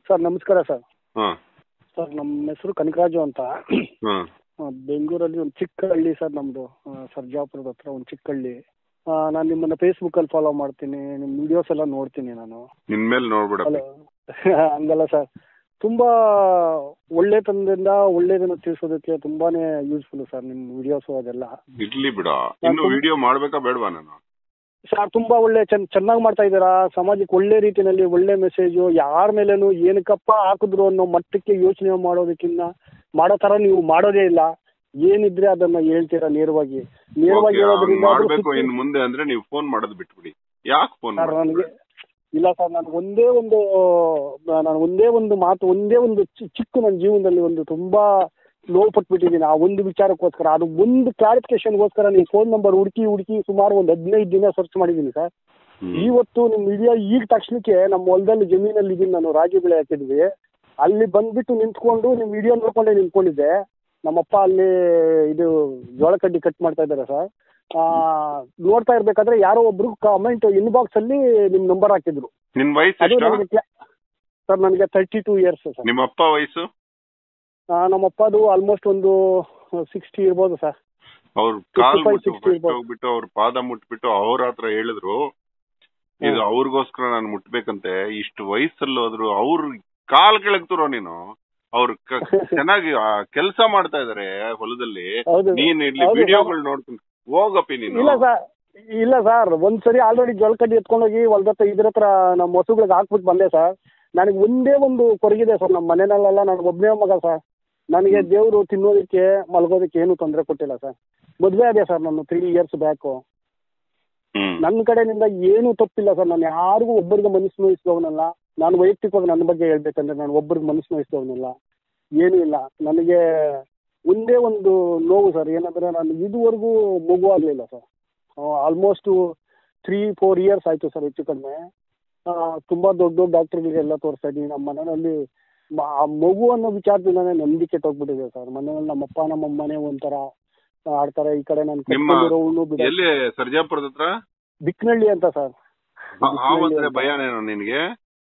Sir ನಮಸ್ಕಾರ sir ಹಾ sir ನಮ್ಮ ಹೆಸರು ಕನಕರಾಜು ಅಂತ ಹಾ ಆ, ಬೆಂಗಳೂರಲ್ಲಿ ಒಂದು ಚಿಕ್ಕ ಹಳ್ಳಿ ಸರ್ ನಮ್ಮದು ಸರ್ಜಾಪುರದ ಹತ್ರ ಒಂದು ಚಿಕ್ಕ ಹಳ್ಳಿ ನಾನು ನಿಮ್ಮನ್ನ ಫೇಸ್ಬುಕ್ಕಲ್ಲಿ ಫಾಲೋ ಮಾಡ್ತೀನಿ ನಿಮ್ಮ ವಿಡಿಯೋಸ್ ಎಲ್ಲ ನೋಡ್ತೀನಿ ನಾನು ನಿನ್ ಮೇಲೆ ನೋಡ್ಬಿಡ ಹಲೋ ಹಂಗಲ್ಲ ಸರ್ ತುಂಬಾ ಒಳ್ಳೆತನದಿಂದ ಒಳ್ಳೇದನ್ನ ತಿಳಿಸೋದಕ್ಕೆ ತುಂಬಾನೇ ಯೂಸ್ಫುಲ್ ಸರ್ ನಿಮ್ಮ ವಿಡಿಯೋಸು ಅದೆಲ್ಲ ಇರ್ಲಿ ಬಿಡ ಇನ್ನು ತುಂಬ- ವಿಡಿಯೋ ಮಾಡ್ಬೇಕಾ ಬೇಡವಾ ನಾನು ಸರ್ ತುಂಬಾ ಒಳ್ಳೆ ಚೆನ್ನ ಚೆನ್ನಾಗಿ ಮಾಡ್ತಾ ಇದ್ದೀರಾ ಸಮಾಜಕ್ಕೆ ಒಳ್ಳೆ ರೀತಿಯಲ್ಲಿ ಒಳ್ಳೆ ಮೆಸೇಜು ಯಾರ ಮೇಲೇನು ಏನಕ್ಕಪ್ಪ ಹಾಕಿದ್ರು ಅನ್ನೋ ಮಟ್ಟಕ್ಕೆ ಯೋಚನೆ ಮಾಡೋದಕ್ಕಿಂತ ಮಾಡೋ ತರ ನೀವು ಮಾಡೋದೇ ಇಲ್ಲ ಏನಿದ್ರೆ ಅದನ್ನ ಹೇಳ್ತೀರಾ ನೇರವಾಗಿ ನೇರವಾಗಿ Okay, ಹೇಳೋದ್ರಿಂದ ಅದ್ರ ಮಾಡ್ಬೇಕು ಸುತ್ತಿ- ಇನ್ ಮುಂದೆ ಅಂದ್ರೆ ನೀವು ಫೋನ್ ಮಾಡೋದು ಬಿಟ್ಬಿಡಿ ಯಾಕೆ ಫೋನ್ ಸರ್ ನನಗೆ ಇಲ್ಲ ಸರ್ ನಾನು ಒಂದೇ ಒಂದು ನಾನು ಒಂದೇ ಒಂದು ಮಾತು ಒಂದೇ ಒಂದು ಚಿ- ಚಿಕ್ಕ ನನ್ನ ಜೀವನದಲ್ಲಿ ಒಂದು ತುಂಬಾ ನೋವು ಪಟ್ಬಿಟ್ಟಿದ್ದೀನಿ ಆ ಒಂದು ವಿಚಾರಕ್ಕೋಸ್ಕರ ಅದು ಒಂದು ಕ್ಲಾರಿಫಿಕೇಶನ್ಗೋಸ್ಕರ ನೀವು ಫೋನ್ ನಂಬರ್ ಹುಡುಕಿ ಹುಡುಕಿ ಸುಮಾರು ಒಂದು ಹದಿನೈದು ದಿನ ಸರ್ಚ್ ಮಾಡಿದ್ದೀನಿ ಸರ್ ಇವತ್ತು ನಿಮ್ಮ ವಿಡಿಯೋ ಈಗ ತಕ್ಷಣಕ್ಕೆ ನಮ್ಮ ಹೊಲದಲ್ಲಿ ಜಮೀನಲ್ಲಿ ಇದೀನಿ ನಾನು ರಾಗಿ ಬೆಳೆ ಹಾಕಿದ್ವಿ ಅಲ್ಲಿ ಬಂದ್ಬಿಟ್ಟು ನಿಂತ್ಕೊಂಡು ನಿಮ್ಮ ವಿಡಿಯೋ ನೋಡ್ಕೊಂಡೇ ನಿಂತ್ಕೊಂಡಿದ್ದೆ ನಮ್ಮಪ್ಪ ಅಲ್ಲಿ ಇದು ಜೋಳ ಕಡ್ಡಿ ಕಟ್ ಮಾಡ್ತಾ ಇದ್ದಾರೆ ಸರ್ ನೋಡ್ತಾ ಇರ್ಬೇಕಾದ್ರೆ ಯಾರೋ ಒಬ್ರು ಕಮೆಂಟ್ ಇನ್ಬಾಕ್ಸ್ ಅಲ್ಲಿ ನಿಮ್ಮ ನಂಬರ್ ಹಾಕಿದ್ರು ನಿನ್ ವಯಸ್ಸು ಅದು ಎಷ್ಟು ನನಗೆ ಸರ್ ನನಗೆ ತರ್ಟಿ ಟೂ ಇಯರ್ಸ್ ಸರ್ ನಿಮ್ಮ ಅಪ್ಪ ವಯಸ್ಸು ನಮ್ಮಪ್ಪದು ಆಲ್ಮೋಸ್ಟ್ ಒಂದು ಸಿಕ್ಸ್ಟಿ ಇರ್ಬೋದು ಸರ್ ಅವ್ರ ಕಾಲ್ 55, ಮುಟ್ಟು 60 first ಇರ್ಬೋದು. ಹೋಗ್ಬಿಟ್ಟು ಅವ್ರ ಪಾದ ಮುಟ್ಬಿಟ್ಟು ಅವ್ರ ಹತ್ರ ಹೇಳಿದ್ರು ಇದು ಅವ್ರಿಗೋಸ್ಕರ ನಾನು ಮುಟ್ಬೇಕಂತೆ ಇಷ್ಟು ವಯಸ್ಸಲ್ಲಿ ಹೋದ್ರು ಅವ್ರ ಕಾಲ್ ಕೆಳಗ್ತಿರೋ ನೀನು ಅವ್ರ ಚೆನ್ನಾಗಿ ಕೆಲಸ ಮಾಡ್ತಾ ಇದಾರೆ ಹೊಲದಲ್ಲಿ ಹೌದು ನೀನ್ ಇಲ್ಲಿ ಹೌದು, ವಿಡಿಯೋಗಳು ನೋಡ್ತೀನಿ ಹೋಗಪ್ಪಿ ನೀನು ಇಲ್ಲ ಸರ್ ಇಲ್ಲ ಸರ್ ಒಂದ್ಸರಿ ಆಲ್ರೆಡಿ ಜೋಳಕಡ್ಡಿ ಎತ್ಕೊಂಡೋಗಿ ಹೊಲ್ದ ಹತ್ರ ಇದ್ರ ಹತ್ರ ನಮ್ಮ ಹಸುಗಳಿಗೆ ಹಾಕ್ಬಿಟ್ಟು ಬಂದೆ ಸರ್ ನನಗೆ ಒಂದೇ ಒಂದು ಕೊರಗಿದೆ ಸರ್ ನಮ್ಮ ಮನೆಯಲ್ಲೆಲ್ಲ ನಾನು ಒಬ್ಬನೇ ಮಗ ಸರ್ ನನಗೆ ದೇವರು ತಿನ್ನೋದಕ್ಕೆ ಮಲಗೋದಕ್ಕೆ ಏನು ತೊಂದರೆ ಕೊಟ್ಟಿಲ್ಲ ಸರ್ ಮದುವೆ ಅದೇ ಸರ್ ನಾನು ತ್ರೀ ಇಯರ್ಸ್ ಬ್ಯಾಕು ಹ್ಮ್ ನನ್ನ ಕಡೆಯಿಂದ ಏನೂ ತಪ್ಪಿಲ್ಲ ಸರ್ ನಾನು ಯಾರಿಗೂ ಒಬ್ಬರಿಗೆ ಮನಸ್ಸು ನೋಯಿಸಿದವನಲ್ಲ ನಾನು ವೈಯಕ್ತಿಕವಾಗಿ ನನ್ನ ಬಗ್ಗೆ ಹೇಳ್ಬೇಕಂದ್ರೆ ನಾನು ಒಬ್ಬರಿಗೆ ಮನಸ್ಸು ನೋಯಿಸಿದವನಲ್ಲ ಏನೂ ಇಲ್ಲ ನನಗೆ ಒಂದೇ ಒಂದು ನೋವು ಸರ್ ಏನಂದ್ರೆ ನಾನು ಇದುವರೆಗೂ ಮಗು ಆಗಲಿಲ್ಲ sir almost three four years ಆಯಿತು ಸರ್ ಹೆಚ್ಚು ಕಡಿಮೆ ಆ, ತುಂಬಾ ದೊಡ್ಡ ದೊಡ್ಡ ಡಾಕ್ಟ್ರುಗಳಿಗೆಲ್ಲ ತೋರಿಸ್ತಾ ಇದ್ದೀನಿ ನಮ್ಮ ಮನೆಯಲ್ಲಿ ಮ- ಆ ಮಗು ಅನ್ನೋ ವಿಚಾರದಿಂದಾನೇ ನಂಬಿಕೆ ತಗ್ಬಿಟ್ಟಿದೆ ಸರ್ ಮನೆಯಲ್ಲಿ ನಮ್ಮಪ್ಪ ನಮ್ಮಮ್ಮನೇ ಒಂಥರ ಆಡ್ತಾರೆ ಈ ಕಡೆ ನಾನು ನಿಮ್ಮ ಕಟ್ಕೊಂಡಿರೋನು ಬಿಡ ಎಲ್ಲಿ ಸರ್ಜಾಪುರದ ಹತ್ರ ಬಿಕ್ನಳ್ಳಿ ಅಂತ ಸರ್ ಹಾವಂದ್ರೆ ಭಯನೇನೋ ನಿನ್ಗೆ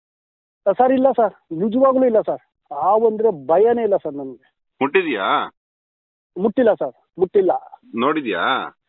ಸರ್ ಇಲ್ಲ ಸರ್ ನಿಜವಾಗ್ಲೂ ಇಲ್ಲ ಸರ್ ಹಾವು ಅಂದ್ರೆ ಭಯನೇ ಇಲ್ಲ ಸರ್ ನನಗೆ ಮುಟ್ಟಿದ್ಯಾ ಮುಟ್ಟಿಲ್ಲ ಸರ್ ಮುಟ್ಟಿಲ್ಲ ನೋಡಿದ್ಯಾ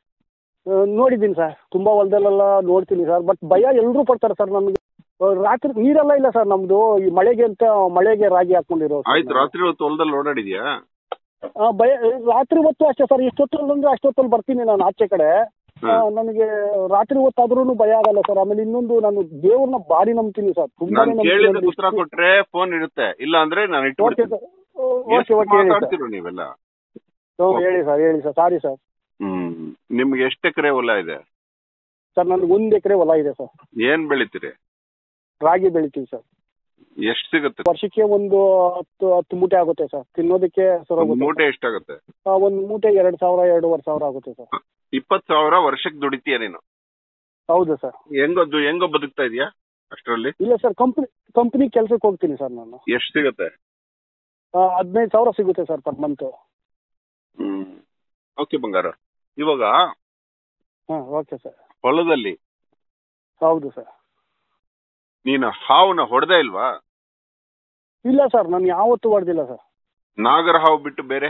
ಆ, ನೋಡಿದ್ದೀನಿ ಸರ್ ತುಂಬಾ ಹೊಲದಲ್ಲೆಲ್ಲ ನೋಡ್ತೀನಿ ಸರ್ ಬಟ್ ಭಯ ಎಲ್ಲರೂ ಪಡ್ತಾರೆ ಸರ್ ನಮಗೆ ಆ, ರಾತ್ರಿ ನೀರೆಲ್ಲ ಇಲ್ಲ ಸರ್ ನಮ್ದು ಈ ಮಳೆಗೆ ಅಂತ ಮಳೆಗೆ ರಾಗಿ ಹಾಕೊಂಡಿರೋ ಸರ್ ಆಯ್ತು ನಾವು. ರಾತ್ರಿ ಹೊತ್ತು ಹೊಲದಲ್ಲಿ ಓಡಾಡಿದ್ಯಾ ಆ, ಭಯ ರಾತ್ರಿ ಹೊತ್ತು ಅಷ್ಟೇ ಸರ್ ಎಷ್ಟೊತ್ತಲ್ಲಿ ಅಂದ್ರೆ ಅಷ್ಟೊತ್ತಲ್ಲಿ ಬರ್ತೀನಿ ನಾನು ಆಚೆ ಕಡೆ ಆ, ಹಾ. ನನಗೆ ರಾತ್ರಿ ಹೊತ್ತಾದ್ರೂ ಭಯ ಆಗಲ್ಲ ಸರ್ ಆಮೇಲೆ ಇನ್ನೊಂದು ನಾನು ದೇವ್ರನ್ನ ಭಾರಿ ನಂಬ್ತೀನಿ ಸರ್ ತುಂಬಾನೇ ನಾನು ಕೇಳಿದ ನಂಬ್ತೀನಿ ಉತ್ತರ ಕೊಟ್ರೆ ಫೋನ್ ಇರುತ್ತೆ ಇಲ್ಲ ಅಂದ್ರೆ ನಾನು ಓಕೆ ಇಟ್ಬಿಡ್ತೀನಿ ಸರ್ ಓಕೆ ಎಷ್ಟು ಓಕೆ ಹೇಳಿ ಸರ್ ಮಾತಾಡ್ತಿರೋ ನೀವೆಲ್ಲ ಹ್ಮ್, ಹೇಳಿ ಸರ್ ಹೇಳಿ ಸರ್ ಸಾರಿ ಸರ್ ಹ್ಮ್ ನಿಮ್ಗೆ ಎಷ್ಟು ಎಕರೆ ಹೊಲ ಇದೆ ಸರ್ ನನಗೆ ಒಂದು ಎಕರೆ ಹೊಲ ಇದೆ ಸರ್ ಏನ್ ಬೆಳಿತೀರಿ ರಾಗಿ ಬೆಳಿತೀವಿ ಸರ್ ಎಷ್ಟು ಸಿಗುತ್ತೆ ವರ್ಷಕ್ಕೆ ಒಂದು ಹತ್ತು ಹತ್ತು ಮೂಟೆ ಆಗುತ್ತೆ ಸರ್ ತಿನ್ನೋದಕ್ಕೆ ಸರ್ ಒಂದ್ ಮೂಟೆ ಎಷ್ಟಾಗುತ್ತೆ ಒಂದು ಮೂಟೆ ಎರಡು ಸಾವಿರ ಎರಡೂವರೆ ಸಾವಿರ ಆಗುತ್ತೆ ಸರ್ ಇಪ್ಪತ್ ಸಾವಿರ ವರ್ಷಕ್ಕೆ ದುಡಿತೀಯ ನೀನು ಹೌದು ಸರ್ ಹೆಂಗೋ ಹೆಂಗೋ ಬದುಕ್ತಾ ಇದೀಯಾ ಅಷ್ಟರಲ್ಲಿ ಇಲ್ಲ ಸರ್ ಕಂಪ್ನಿ ಕಂಪ್ನಿ ಕೆಲ್ಸಕ್ಕೆ ಹೋಗ್ತೀನಿ ಸರ್ ನಾನು ಎಷ್ಟು ಸಿಗುತ್ತೆ ಆ, ಹದಿನೈದು ಸಾವಿರ ಸಿಗುತ್ತೆ ಸರ್ ಪರ್ ಮಂತ್ ಹ್ಮ್ ಓಕೆ ಬಂಗಾರ ಇವಾಗ ಹಾಂ ಓಕೆ ಸರ್ ಹೊಲದಲ್ಲಿ ಹೌದು ಸರ್ ನೀನು ಹಾವನ್ನ ಹೊಡೆದೇ ಇಲ್ವಾ ಇಲ್ಲ ಸರ್ ನಾನು ಯಾವತ್ತೂ ಹೊಡೆದಿಲ್ಲ ಸರ್ ನಾಗರ ಹಾವು ಬಿಟ್ಟು ಬೇರೆ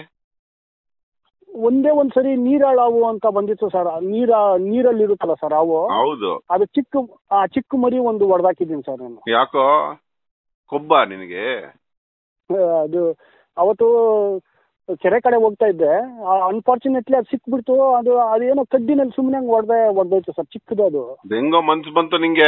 ಒಂದೇ ಒಂದು ಸರಿ ನೀರಾಳಾವು ಅಂತ ಬಂದಿತ್ತು ಸರ್ ನೀರ ನೀರಲ್ಲಿ ಇರುತ್ತಲ್ಲ ಸರ್ ಹಾವು ಹೌದು ಅದು ಚಿಕ್ಕ ಆ ಚಿಕ್ಕ ಮರಿ ಒಂದು ಹೊಡೆದಾಕಿದ್ದೀನಿ ಸರ್ ನಾನು ಯಾಕೋ ಕೊಬ್ಬ ನಿನಗೆ ಆ, ಅದು ಅವತ್ತು ಕೆರೆ ಕಡೆ ಹೋಗ್ತಾ ಇದ್ದೆ ಅನ್ಫಾರ್ಚುನೇಟ್ಲಿ ಅದು ಸಿಕ್ಬಿಡ್ತು ಅದು ಅದೇನೋ ಕಡ್ಡಿನಲ್ಲಿ ಸುಮ್ಮನೆ ಹಂಗೆ ಹೊಡೆದೆ ಹೊಡೆದೋಯ್ತು ಸರ್ ಚಿಕ್ಕದು ಅದು ಅದ್ ಹೆಂಗೋ ಮನ್ಸು ಬಂತು ನಿಂಗೆ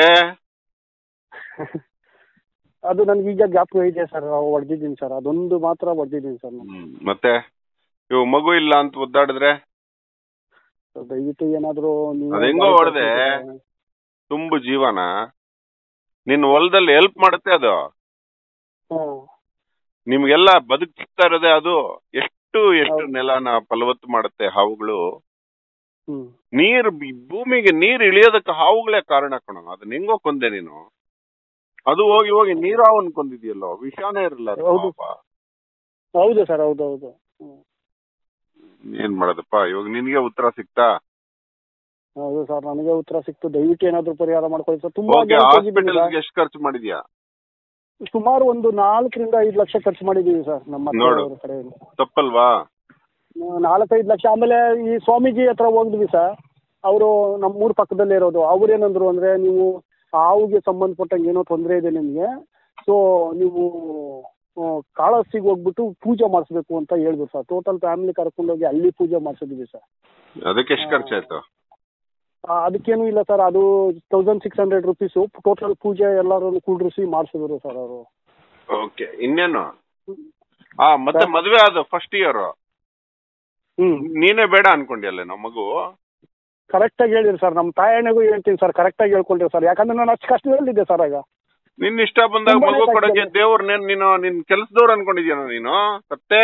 ಅದು ನನಗೆ ಈಗ ಜ್ಞಾಪಕ ಇದೆ ಸರ್ ಹೊಡೆದಿದ್ದೀನಿ ಸರ್ ಅದೊಂದು ಮಾತ್ರ ಹೊಡೆದಿದ್ದೀನಿ ಸರ್ ನಾನು ಹ್ಮ್. ಮತ್ತೆ ಇವ್ ಮಗು ಇಲ್ಲ ಅಂತ ಒದ್ದಾಡಿದ್ರೆ So, ದಯವಿಟ್ಟು ಏನಾದರೂ ನೀವು ಅದ್ ಹೆಂಗೋ ಹೊಡ್ದೆ? ತುಂಬು ಜೀವನ ನಿನ್ ಹೊಲದಲ್ಲಿ ಹೆಲ್ಪ್ ಮಾಡುತ್ತೆ ಅದು ಹಾಂ ನಿಮ್ಗೆಲ್ಲ ಬದುಕ್ ಸಿಗ್ತಾ ಇರೋದೇ ಅದು ಎಷ್ಟು ಎಷ್ಟು ಹೌದು. ನೆಲನ ಫಲವತ್ತು ಮಾಡುತ್ತೆ ಹಾವುಗಳು ಹ್ಞೂ ನೀರ್ ಬಿ- ಭೂಮಿಗೆ ನೀರ್ ಇಳಿಯೋದಕ್ಕೆ ಹಾವುಗಳೇ ಕಾರಣ ಕಣ ಅದನ್ನ ಹೆಂಗೋ ಕೊಂದೆ ನೀನು ಅದು ಹೋಗಿ ಹೋಗಿ ನೀರಾವನ್ ಕೊಂದಿದ್ಯಲ್ಲೋ ವಿಷಾನೇ ಇರಲ್ಲ ಅದು ಹೌದು. ಪಾಪ. ಹೌದು ಸರ್ ಹೌದು ಹೌದು ಹ್ಮ್. ಏನ್ ಮಾಡೋದಪ್ಪ ಇವಾಗ ನಿನ್ಗೆ ಉತ್ತರ ಸಿಕ್ತಾ ಹೌದು ಸರ್ ನನಗೆ ಉತ್ತರ ಸಿಕ್ತು ದಯವಿಟ್ಟು ಏನಾದರೂ ಪರಿಹಾರ ಮಾಡ್ಕೊಳ್ಳಿ ಸರ್ ತುಂಬಾ ಹೋಗಿ ಜನಕ್ಕೆ ಹೋಗಿದ್ದೀನಿ ಹಾಸ್ಪಿಟಲ್ ಸರ್. ಎಷ್ಟು ಖರ್ಚು ಮಾಡಿದ್ಯಾ ಸುಮಾರು ಒಂದು ನಾಲ್ಕರಿಂದ ಐದು ಲಕ್ಷ ಖರ್ಚು ಮಾಡಿದ್ದೀವಿ ಸರ್ ನಮ್ಮ ನೋಡು. ಅವ್ರ ಕಡೆಯಿಂದ ತಪ್ಪಲ್ವಾ ನಾಲ್ಕೈದು ಲಕ್ಷ ಆಮೇಲೆ ಈ ಸ್ವಾಮೀಜಿ ಹತ್ರ ಹೋಗಿದ್ವಿ ಸರ್ ಅವರು ನಮ್ಮೂರ ಪಕ್ಕದಲ್ಲೇ ಇರೋದು ಅವ್ರೇನಂದ್ರು ಅಂದರೆ ನೀವು ಹಾವಿಗೆ ಸಂಬಂಧಪಟ್ಟಂಗೆ ಏನೋ ತೊಂದರೆ ಇದೆ ನಿಮಗೆ ಸೊ ನೀವು ಆ, ಕಾಳಹಸ್ತಿಗೆ ಹೋಗ್ಬಿಟ್ಟು ಪೂಜೆ ಮಾಡಿಸ್ಬೇಕು ಅಂತ ಹೇಳಿದ್ರು ಸರ್ ಟೋಟಲ್ ಫ್ಯಾಮಿಲಿ ಕರ್ಕೊಂಡೋಗಿ ಅಲ್ಲಿ ಪೂಜೆ ಮಾಡಿಸಿದ್ವಿ ಸರ್ ಅದಕ್ಕೆ ಎಷ್ಟು ಖರ್ಚಾಯ್ತು ಆ, ಅದಕ್ಕೇನು ಇಲ್ಲ ಸರ್ ಅದು thousand six hundred rupees total ಪೂಜೆ ಎಲ್ಲರೂ ಕುಳ್ಳಿಸಿ ಮಾಡಿಸಿದ್ರು ಸರ್ ಅವರು ಓಕೆ ಇನ್ನೇನು ಆ ಮತ್ತೆ ಸರ್. ಮದ್ವೆ ಆದ ಫಸ್ಟ್ ಇಯರ್ ಹ್ಞೂ ನೀನೇ ಬೇಡ ಅನ್ಕೊಂಡಿಯಲ್ಲ ನಮ್ಮ ಮಗು ಕರೆಕ್ಟಾಗಿ ಹೇಳಿರಿ ಸರ್ ನಮ್ಮ ತಾಯಣ್ಣಗೂ ಹೇಳ್ತೀನಿ ಸರ್ ಕರೆಕ್ಟಾಗಿ ಹೇಳ್ಕೊಂಡ್ರಿ ಸರ್ ಯಾಕಂದ್ರೆ ನಾನು ಅಷ್ಟು ಕಷ್ಟದಲ್ಲಿದ್ದೆ ಸರ್ ಆಗ ನಿನ್ ಇಷ್ಟ ಬಂದಾಗ ತುಂಬಾನೇ ಮಗು ಕಷ್ಟ ಕೊಡಕ್ಕೆ ಇದೆ. ದೇವ್ರ ನೀನು ನಿನ್ ಕೆಲ್ಸದವ್ರು ಅನ್ಕೊಂಡಿದ್ಯಾನ ನೀನು ಮತ್ತೆ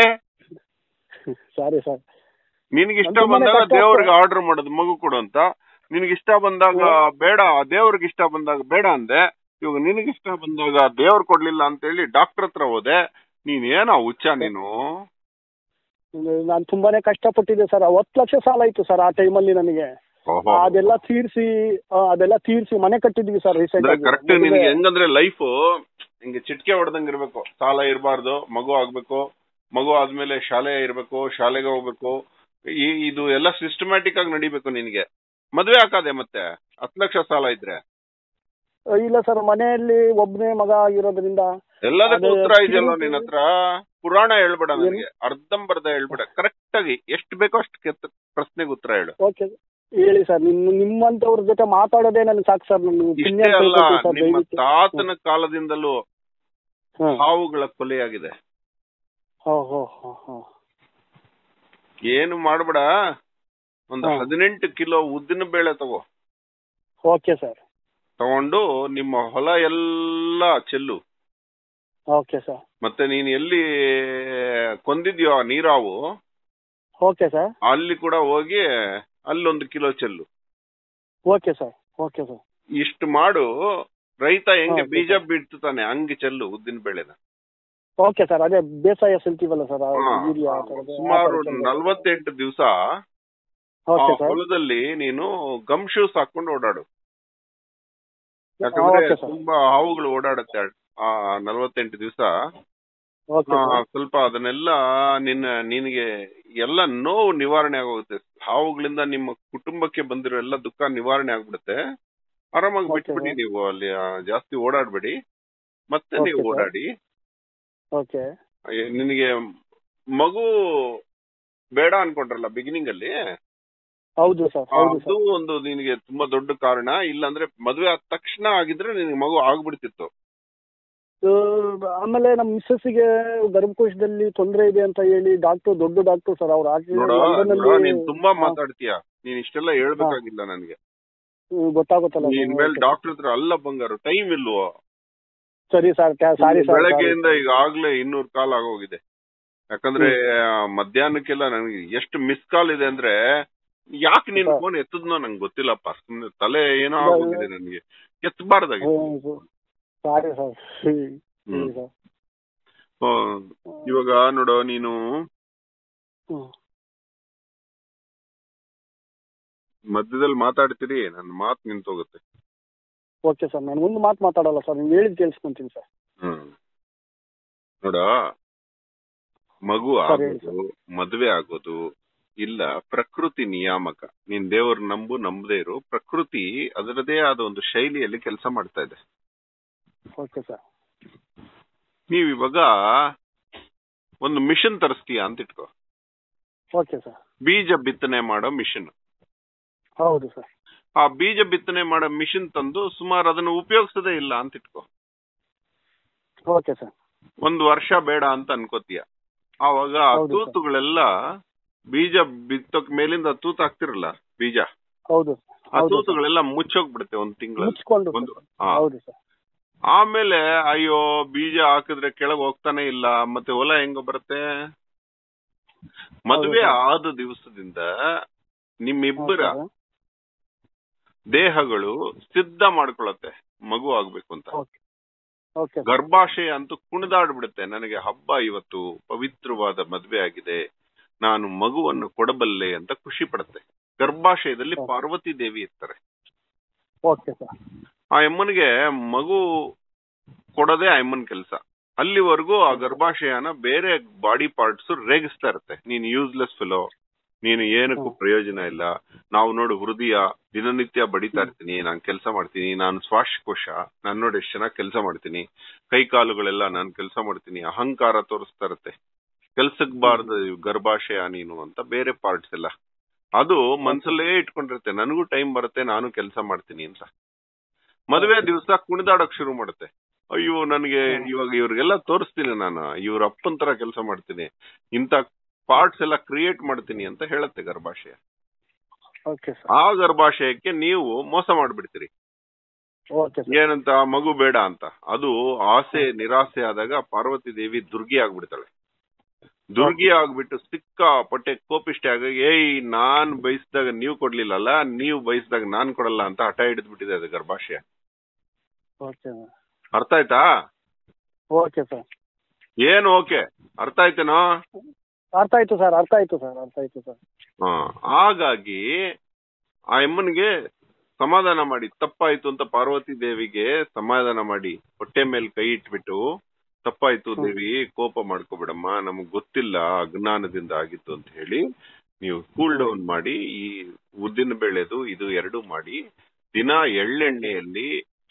ಸಾರಿ ಸರ್ ನಿನ್ಗೆ ಇಷ್ಟ ನನ್ ತುಂಬಾನೇ ಬಂದಾಗ ಕಷ್ಟ ದೇವ್ರಿಗೆ ಆಗ್ತದೆ. ಆರ್ಡರ್ ಮಾಡೋದು ಮಗು ಕೊಡು ಅಂತ ನಿನಗೆ ಇಷ್ಟ ಬಂದಾಗ ಬೇಡ ದೇವ್ರಿಗೆ ಇಷ್ಟ ಬಂದಾಗ ಬೇಡ ಅಂದೆ ಇವಾಗ ನಿನಗೆ ಇಷ್ಟ ಬಂದಾಗ ದೇವ್ರು ಕೊಡ್ಲಿಲ್ಲ ಅಂತ ಹೇಳಿ ಡಾಕ್ಟರ್ ಹತ್ರ ಹೋದೆ ನೀನ್ ಏನೋ ಹುಚ್ಚ ನೀನು ನಾನು ತುಂಬಾನೇ ಕಷ್ಟಪಟ್ಟಿದ್ದೆ ಸರ್ ಹತ್ತು ಲಕ್ಷ ಸಾಲ ಇತ್ತು ಸರ್ ಆ ಟೈಮಲ್ಲಿ ನನಗೆ ಓಹೋ. ಅದೆಲ್ಲ ತೀರಿಸಿ ಅದೆಲ್ಲ ತೀರಿಸಿ ಮನೆ ಕಟ್ಟಿದ್ವಿ ಸರ್ ರೀಸೆಂಟ್ ಅಂದ್ರೆ ಕರೆಕ್ಟ್ ನಿನ್ಗೆ ಹೆಂಗಂದ್ರೆ ಲೈಫ್ ಹಿಂಗೆ ಚಿಟ್ಕೆ ಹೊಡೆದಂಗ್ ಇರ್ಬೇಕು ಸಾಲ ಇರಬಾರ್ದು ಮಗು ಆಗ್ಬೇಕು ಮಗು ಆದ್ಮೇಲೆ ಶಾಲೆ ಇರ್ಬೇಕು ಶಾಲೆಗೆ ಹೋಗ್ಬೇಕು ಈ ಇದು ಎಲ್ಲ ಸಿಸ್ಟಮ್ಯಾಟಿಕ್ ಆಗಿ ನಡಿಬೇಕು ನಿನ್ಗೆ ಮದ್ವೆ ಹಾಕದೆ ಮತ್ತೆ ಹತ್ತು ಲಕ್ಷ ಸಾಲ ಇದ್ರೆ ಇಲ್ಲ ಸರ್ ಮನೆಯಲ್ಲಿ ಒಬ್ಬನೇ ಮಗ ಆಗಿರೋದ್ರಿಂದ ಎಲ್ಲದಕ್ಕೂ ಅದೇ ಉತ್ತರ ಇದೆಯಲ್ಲ ತಿರುಗಿ- ನಿನ್ನ ಹತ್ರ ಪುರಾಣ ಹೇಳ್ಬೇಡ ನನಗೆ ಅರ್ಧಂಬರ್ಧ ಹೇಳ್ಬೇಡ ಕರೆಕ್ಟ್ ಆಗಿ ಎಷ್ಟು ಬೇಕೋ ಅಷ್ಟು ಕೆತ್ತ ಪ್ರಶ್ನೆಗೆ ಉತ್ತರ ಹೇಳು ಓಕೆ ಹೇಳಿ ಸರ್ ನಿಮ್ಮ ನಿಮ್ಮಂತವ್ರ ಜೊತೆ ಮಾತಾಡೋದೇ ನನಗೆ ಸಾಕು ಸರ್ ನಾನು ಇಷ್ಟೇ ಪುಣ್ಯ ಅಲ್ಲ ತಿಳ್ಕೊತೀನಿ ಸರ್ ನಿಮ್ಮ ದಯವಿಟ್ಟು ತಾತನ ಕಾಲದಿಂದಲೂ ಹಾಂ ಹಾವುಗಳ ಕೊಲೆಯಾಗಿದೆ ಹೋ ಹೋ ಹೋ ಹೋ ಏನು ಮಾಡ್ಬೇಡ ಒಂದು ಹಾ. ಹದಿನೆಂಟು ಕಿಲೋ ಉದ್ದಿನ ಬೇಳೆ ತಗೋ ಓಕೆ ಸರ್ ತಗೊಂಡು ನಿಮ್ಮ ಹೊಲ ಎಲ್ಲ ಚೆಲ್ಲು ಓಕೆ ಸರ್ ಮತ್ತೆ ನೀನ್ ಎಲ್ಲಿ ಕೊಂದಿದ್ಯೋ ಆ ನೀರಾವು ಓಕೆ ಸರ್ ಅಲ್ಲಿ ಕೂಡ ಹೋಗಿ ಅಲ್ಲೊಂದು ಕಿಲೋ ಚೆಲ್ಲು ಓಕೆ ಸರ್ ಓಕೆ ಸರ್ ಇಷ್ಟು ಮಾಡು ರೈತ ಹೆಂಗೆ ಹಾ, ಬೀಜ ಸರ್. ಬಿಡ್ತಾನೆ ಹಂಗೆ ಚೆಲ್ಲು ಉದ್ದಿನ ಬೇಳೆನ ಓಕೆ ಸರ್ ಅದೇ ಬೇಸಾಯ ಸಿಲ್ತೀವಲ್ಲ ಸರ್ ಹಾ. ಯೂರಿಯಾ ಆ ಥರದ್ದು, ಆ ಸುಮಾರು ಥರದ್ದು ಚೆಲ್ಲಿ. ನಲ್ವತ್ತೆಂಟು ದಿವಸ ಆ ಓಕೆ ಸರ್ ಹೊಲದಲ್ಲಿ ನೀನು ಗಮ್ ಶೂಸ್ ಹಾಕೊಂಡು ಓಡಾಡು ಯಾಕಂದ್ರೆ ಓಕೆ ಸರ್ ತುಂಬಾ ಹಾವುಗಳು ಓಡಾಡುತ್ತೆ ಆ ನಲ್ವತ್ತೆಂಟು ದಿವಸ ಓಕೆ ಸರ್ ಸ್ವಲ್ಪ ಅದನ್ನೆಲ್ಲ ನಿನ್ನ ನಿನಗೆ ಎಲ್ಲ ನೋವು ನಿವಾರಣೆ ಆಗೋಗುತ್ತೆ ಹಾವುಗಳಿಂದ ನಿಮ್ಮ ಕುಟುಂಬಕ್ಕೆ ಬಂದಿರೋ ಎಲ್ಲ ದುಃಖ ನಿವಾರಣೆ ಆಗ್ಬಿಡುತ್ತೆ ಆರಾಮಾಗಿ Okay, ಬಿಟ್ಬಿಡಿ sir. ನೀವು ಅಲ್ಲಿ ಆ, ಜಾಸ್ತಿ ಓಡಾಡ್ಬೇಡಿ ಮತ್ತೆ Okay, ನೀವು sir. ಓಡಾಡಿ ಓಕೆ ಅಯ್ಯ, ನಿನಗೆ ಮಗು ಬೇಡ ಅನ್ಕೊಂಡ್ರಲ್ಲ ಬಿಗಿನಿಂಗ್ ಅಲ್ಲಿ ಹೌದು ಸರ್ ಹೌದು ಅದು ಸರ್ ಒಂದು ನಿನಗೆ ತುಂಬಾ ದೊಡ್ಡ ಕಾರಣ ಇಲ್ಲಾಂದ್ರೆ ಮದುವೆ ಆದ ತಕ್ಷಣ ಆಗಿದ್ರೆ ನಿನಗೆ ಮಗು ಆಗ್ಬಿಡ್ತಿತ್ತು ಆಮೇಲೆ ನಮ್ಮ ಮಿಸ್ಸಸ್ಸಿಗೆ ಗರ್ಭಕೋಶದಲ್ಲಿ ತೊಂದರೆ ಇದೆ ಅಂತ ಹೇಳಿ ಡಾಕ್ಟರ್ ದೊಡ್ಡ ಡಾಕ್ಟರ್ ಸರ್ ಅವ್ರು ನೋಡ ಲಂಡನ್ನಲ್ಲಿ ನೋಡ, ನೀನ್ ತುಂಬಾ ಹಾ. ಮಾತಾಡ್ತೀಯ ನೀನ್ ಇಷ್ಟೆಲ್ಲ ಹೇಳ್ಬೇಕಾಗಿಲ್ಲ ನನಗೆ ಹ್ಮ್, ಗೊತ್ತಾಗುತ್ತಲ್ಲ ನೀನ್ ಸರ್. ಮೇಲೆ ಓಕೆ. ಡಾಕ್ಟರ್ ಹತ್ರ ಅಲ್ಲ ಬಂಗಾರು ಟೈಮ್ ಇಲ್ವೋ ಸರಿ ಸರ್ ಸಾರಿ ಸರ್ ಬೆಳಗ್ಗೆಯಿಂದ ಈಗ ಆಗ್ಲೇ ಇನ್ನೂರ್ ಕಾಲ್ ಆಗೋಗಿದೆ ಯಾಕಂದ್ರೆ ಆ, ಮಧ್ಯಾಹ್ನಕ್ಕೆಲ್ಲ ನನಗೆ ಎಷ್ಟು ಮಿಸ್ ಕಾಲ್ ಇದೆ ಅಂದ್ರೆ ಯಾಕೆ ನಿನ್ ಹಾ. ಫೋನ್ ಎತ್ತದ್ನೋ ನಂಗೆ ಗೊತ್ತಿಲ್ಲಪ್ಪ ಸುಮ್ನೆ ತಲೆ ಏನೋ ಇಲ್ಲ, ಆಗೋಗಿದೆ ನನಗೆ ಎತ್ತಬಾರ್ದಾಗಿತ್ತು ಸಾರಿ ಸರ್ ಸರಿ ಹ್ಮ್. ಸರ್ ಹ್ಮ್. ಇವಾಗ ನೋಡು ನೀನು ಹ್ಮ್. ಮಧ್ಯದಲ್ಲಿ ಮಾತಾಡ್ತೀರಿ ನನ್ನ ಮಾತು ನಿಂತೋಗುತ್ತೆ ಓಕೆ ಸರ್ ನಾನು ಒಂದು ಮಾತು ಮಾತಾಡಲ್ಲ ಸರ್ ನೀವು ಹೇಳಿದ್ ಕೇಳಿಸ್ಕೊಂತೀನಿ ಸರ್ ಹ್ಮ್ ನೋಡ ಮಗು ಸರಿ, ಹೇಳಿ ಆಗೋದು ಮದ್ವೆ ಆಗೋದು ಇಲ್ಲ ಪ್ರಕೃತಿ ನಿಯಾಮಕ ನೀನ್ ದೇವ್ರ ನಂಬು ನಂಬದೇ ಇರು ಪ್ರಕೃತಿ ಅದರದೇ ಆದ ಒಂದು ಶೈಲಿಯಲ್ಲಿ ಕೆಲಸ ಮಾಡ್ತಾ ಇದೆ ಓಕೆ ಸರ್ ನೀವ್ ಇವಾಗ ಒಂದು ಮಿಷನ್ ತರಿಸ್ತೀಯ ಅಂತ ಇಟ್ಕೋ ಓಕೆ ಸರ್ ಬೀಜ ಬಿತ್ತನೆ ಮಾಡೋ ಮಿಷನ್ ಹೌದು ಸರ್ ಆ ಬೀಜ ಬಿತ್ತನೆ ಮಾಡೋ ಮಿಷನ್ ತಂದು ಸುಮಾರು ಅದನ್ನು ಉಪಯೋಗಿಸದೇ ಇಲ್ಲ ಅಂತ ಇಟ್ಕೋ ಓಕೆ ಸರ್ ಒಂದು ವರ್ಷ ಬೇಡ ಅಂತ ಅನ್ಕೋತೀಯ ಆವಾಗ ಆ ಹೌದು ಸರ್. ತೂತುಗಳೆಲ್ಲ ಬೀಜ ಬಿತ್ತೋಕ್ ಮೇಲಿಂದ ತೂತು ಹಾಕ್ತಿರಲ್ಲ ಬೀಜ ಹೌದು ಆ ಹೌದು ಸರ್. ತೂತುಗಳೆಲ್ಲ ಮುಚ್ಚೋಗ್ಬಿಡುತ್ತೆ ಒಂದ್ ತಿಂಗಳಲ್ಲಿ ಮುಚ್ಕೊಂಡು ಒಂದು ಸರ್. ಹಾ. ಹೌದು ಸರ್ ಆಮೇಲೆ ಅಯ್ಯೋ ಬೀಜ ಹಾಕಿದ್ರೆ ಕೆಳಗ್ ಹೋಗ್ತಾನೆ ಇಲ್ಲ ಮತ್ತೆ ಹೊಲ ಹೆಂಗ ಬರುತ್ತೆ ಮದುವೆ ಹೌದು ಆದ ದಿವಸದಿಂದ ನಿಮ್ಮಿಬ್ಬರ ಹೌದು ಸರ್. ದೇಹಗಳು ಸಿದ್ಧ ಮಾಡ್ಕೊಳತ್ತೆ ಮಗು ಆಗ್ಬೇಕು ಅಂತ ಓಕೆ ಓಕೆ ಸರ್. ಗರ್ಭಾಶಯ ಅಂತೂ ಕುಣಿದಾಡ್ಬಿಡುತ್ತೆ ನನಗೆ ಹಬ್ಬ ಇವತ್ತು ಪವಿತ್ರವಾದ ಮದ್ವೆ ಆಗಿದೆ ನಾನು ಮಗುವನ್ನು ಕೊಡಬಲ್ಲೆ ಅಂತ ಖುಷಿ ಪಡುತ್ತೆ ಗರ್ಭಾಶಯದಲ್ಲಿ ಹೌದು. ಪಾರ್ವತಿ ದೇವಿ ಇರ್ತಾರೆ ಓಕೆ ಸರ್ ಆ ಅಮ್ಮನಿಗೆ ಮಗು ಕೊಡೋದೇ ಅಮ್ಮನ್ ಕೆಲಸ ಅಲ್ಲಿವರೆಗೂ ಆ ಗರ್ಭಾಶಯನ ಬೇರೆ ಬಾಡಿ ಪಾರ್ಟ್ಸ್ ರೇಗಿಸ್ತಾ ಇರುತ್ತೆ ನೀನ್ ಯೂಸ್ಲೆಸ್ ಫಿಲೋ ನೀನು ಏನಕ್ಕೂ ಹ್ಮ್. ಪ್ರಯೋಜನ ಇಲ್ಲ ನಾವು ನೋಡು ಹೃದಯ ದಿನನಿತ್ಯ ಬಡಿತಾ ಇರ್ತೀನಿ ನಾನು ಕೆಲಸ ಮಾಡ್ತೀನಿ ನಾನು ಶ್ವಾಸಕೋಶ ನಾನು ನೋಡಿ ಎಷ್ಟು ಚೆನ್ನಾಗಿ ಕೆಲಸ ಮಾಡ್ತೀನಿ ಕೈ ಕಾಲುಗಳೆಲ್ಲ ನಾನು ಕೆಲಸ ಮಾಡ್ತೀನಿ ಅಹಂಕಾರ ತೋರಿಸ್ತಾ ಇರುತ್ತೆ ಕೆಲ್ಸಕ್ ಬಾರ್ದು ಗರ್ಭಾಶಯ ನೀನು ಅಂತ ಬೇರೆ ಪಾರ್ಟ್ಸ್ ಎಲ್ಲ ಅದು ಮನ್ಸಲ್ಲೇ ಇಟ್ಕೊಂಡಿರುತ್ತೆ ನನಗೂ ಟೈಮ್ ಬರುತ್ತೆ ನಾನು ಕೆಲಸ ಮಾಡ್ತೀನಿ ಅಂತ ಮದುವೆ ದಿವಸ ಕುಣಿದಾಡಕ್ ಶುರು ಮಾಡುತ್ತೆ ಅಯ್ಯೋ ನನಗೆ ಹ್ಮ್. ಇವಾಗ ಇವ್ರಿಗೆಲ್ಲ ತೋರಿಸ್ತೀನಿ ನಾನು ಇವ್ರ ಅಪ್ಪನ್ ತರ ಕೆಲಸ ಮಾಡ್ತೀನಿ ಇಂತ ಪಾರ್ಟ್ಸ್ ಎಲ್ಲ ಕ್ರಿಯೇಟ್ ಮಾಡ್ತೀನಿ ಅಂತ ಹೇಳುತ್ತೆ ಗರ್ಭಾಶಯ ಓಕೆ ಸರ್ ಆ ಗರ್ಭಾಶಯಕ್ಕೆ ನೀವು ಮೋಸ ಮಾಡ್ಬಿಡ್ತೀರಿ ಓಕೆ ಸರ್ ಏನಂತ ಮಗು ಬೇಡ ಅಂತ ಅದು ಆಸೆ ನಿರಾಸೆ ಆದಾಗ ಪಾರ್ವತಿ ದೇವಿ ದುರ್ಗಿ ಆಗ್ಬಿಡ್ತಾಳೆ ದುರ್ಗಿ ಆಗ್ಬಿಟ್ಟು ಸಿಕ್ಕಾಪಟ್ಟೆ ಕೋಪಿಷ್ಟೆ ಆಗ ಏಯ್ ನಾನ್ ಬಯಸಿದಾಗ ನೀವು ಕೊಡ್ಲಿಲ್ಲಲ್ಲ ನೀವು ಬಯಸಿದಾಗ ನಾನ್ ಕೊಡಲ್ಲ ಅಂತ ಹಠ ಹಿಡಿದ್ಬಿಟ್ಟಿದೆ ಅದು ಗರ್ಭಾಶಯ ಓಕೆ ಅರ್ಥ ಆಯ್ತಾ ಓಕೆ ಸರ್ ಏನ್ ಓಕೆ ಅರ್ಥ ಆಯ್ತೇನೋ ಅರ್ಥ ಆಯ್ತು ಸರ್ ಅರ್ಥ ಆಯ್ತು ಸರ್ ಅರ್ಥ ಆಯ್ತು ಸರ್ ಹಾ ಹಾಗಾಗಿ ಆ ಅಮ್ಮನಿಗೆ ಸಮಾಧಾನ ಮಾಡಿ ತಪ್ಪಾಯ್ತು ಅಂತ ಪಾರ್ವತಿ ದೇವಿಗೆ ಸಮಾಧಾನ ಮಾಡಿ ಹೊಟ್ಟೆ ಮೇಲೆ ಕೈ ಇಟ್ಬಿಟ್ಟು ತಪ್ಪಾಯ್ತು ಹ್ಮ್. ದೇವಿ ಕೋಪ ಮಾಡ್ಕೋಬಿಡಮ್ಮ ನಮಗ್ ಗೊತ್ತಿಲ್ಲ ಅಜ್ಞಾನದಿಂದ ಆಗಿತ್ತು ಅಂತ ಹೇಳಿ ನೀವು ಕೂಲ್ ಡೌನ್ ಮಾಡಿ ಈ ಉದ್ದಿನ ಬೇಳೆದು ಇದು ಎರಡು ಮಾಡಿ ದಿನ ಎಳ್ಳೆಣ್ಣೆಯಲ್ಲಿ